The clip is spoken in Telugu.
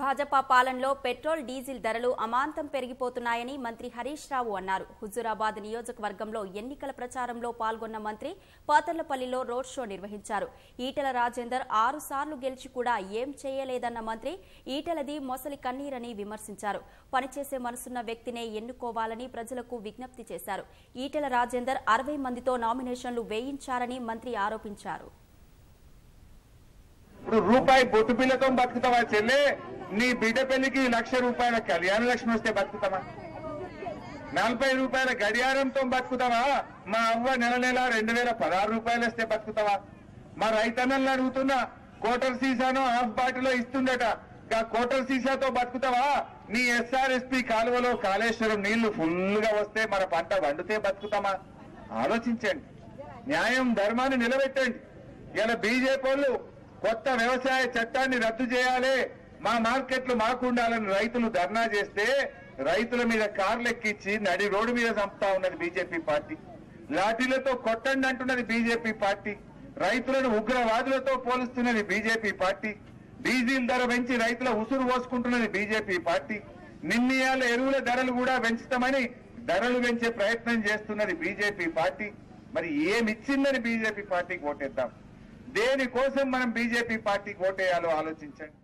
భాజపా పాలనలో పెట్రోల్ డీజిల్ ధరలు అమాంతం పెరిగిపోతున్నాయని మంత్రి హరీష్ రావు అన్నారు హుజూరాబాద్ నియోజకవర్గంలో ఎన్నికల ప్రచారంలో పాల్గొన్న మంత్రి పాతర్లపల్లిలో రోడ్ షో నిర్వహించారు ఈటెల రాజేందర్ ఆరు సార్లు గెలిచి కూడా ఏం చేయలేదన్న మంత్రి ఈటెలది మొసలి కన్నీరని విమర్శించారు పనిచేసే మనసున్న వ్యక్తినే ఎన్నుకోవాలని ప్రజలకు విజ్ఞప్తి చేశారు ఈటెల రాజేందర్ అరవై మందితో నామినేషన్లు వేయించారని మంత్రి ఆరోపించారు ఇప్పుడు రూపాయి బొట్టు బిల్లతో బతుకుతావా చెల్లె నీ బిడ్డ పెళ్లికి లక్ష రూపాయల కళ్యాణ లక్ష్మి వస్తే బతుకుతావా నలభై రూపాయల గడియారంతో బతుకుతావా మా అవ్వ నెల నెల రెండు వేల పదహారు రూపాయలు వస్తే బతుకుతావా మా రైతన్నల్ని అడుగుతున్నా కోటర్ సీసాను హాఫ్ బాటిలో ఇస్తుండట ఆ కోటర్ సీసాతో బతుకుతావా నీ ఎస్ఆర్ఎస్పి కాలువలో కాళేశ్వరం నీళ్లు ఫుల్ గా వస్తే మన పంట వండితే బతుకుతామా ఆలోచించండి న్యాయం ధర్మాన్ని నిలబెట్టండి ఇలా బీజేపీ వాళ్ళు కొత్త వ్యవసాయ చట్టాన్ని రద్దు చేయాలి మా మార్కెట్లు మాకు ఉండాలని రైతులు ధర్నా చేస్తే రైతుల మీద కార్లు ఎక్కించి నడి రోడ్డు మీద చంపుతా ఉన్నది బీజేపీ పార్టీ లాఠీలతో కొట్టండి అంటున్నది బీజేపీ పార్టీ రైతులను ఉగ్రవాదులతో పోలుస్తున్నది బీజేపీ పార్టీ డీజిల్ ధర పెంచి రైతుల ఉసురు పోసుకుంటున్నది బీజేపీ పార్టీ నిన్నయాల ఎరువుల ధరలు కూడా పెంచుతామని ధరలు పెంచే ప్రయత్నం చేస్తున్నది బీజేపీ పార్టీ మరి ఏమిచ్చిందని బీజేపీ పార్టీకి ఓటేద్దాం దేనికోసం మనం బీజేపీ పార్టీకి ఓటేయాలో ఆలోచించండి